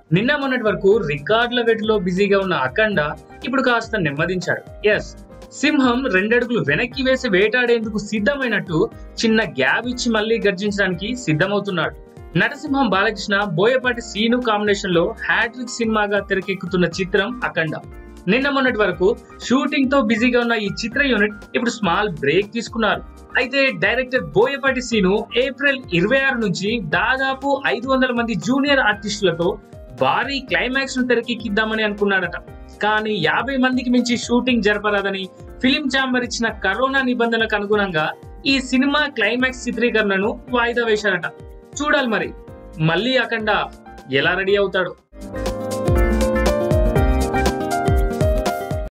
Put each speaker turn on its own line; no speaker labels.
నిన్న మొన్నటి వరకు రికార్డుల వెటులో బిజీగా ఉన్న అఖండ ఇప్పుడు కాస్త నెమ్మదించాడు ఎస్ సింహం రెండడుగులు వెనక్కి వేసి వేటాడేందుకు సిద్ధమైనట్టు చిన్న గ్యాప్ ఇచ్చి మళ్ళీ గర్జించడానికి సిద్ధమవుతున్నాడు నటసింహం బాలకృష్ణ బోయపాటి సీను కాంబినేషన్ లో హ్యాట్రిక్ సినిమాగా తెరకెక్కుతున్న చిత్రం అఖండ నిన్న మొన్నటి వరకు షూటింగ్ తో బిజీగా ఉన్న ఈ చిత్ర యూనిట్ ఇప్పుడు స్మాల్ బ్రేక్ తీసుకున్నారు అయితే డైరెక్టర్ బోయపాటి సీను ఏప్రిల్ ఇరవై ఆరు నుంచి దాదాపు ఐదు వందల మంది జూనియర్ ఆర్టిస్టులతో భారీ క్లైమాక్స్ ను తెరకెక్కిద్దామని అనుకున్నాడట కానీ యాభై మందికి మించి షూటింగ్ జరపరాదని ఫిలిం ఛాంబర్ ఇచ్చిన కరోనా నిబంధనలకు అనుగుణంగా ఈ సినిమా క్లైమాక్స్ చిత్రీకరణను వాయిదా వేశారట చూడాలి మరి మళ్ళీ అఖండ ఎలా రెడీ అవుతాడు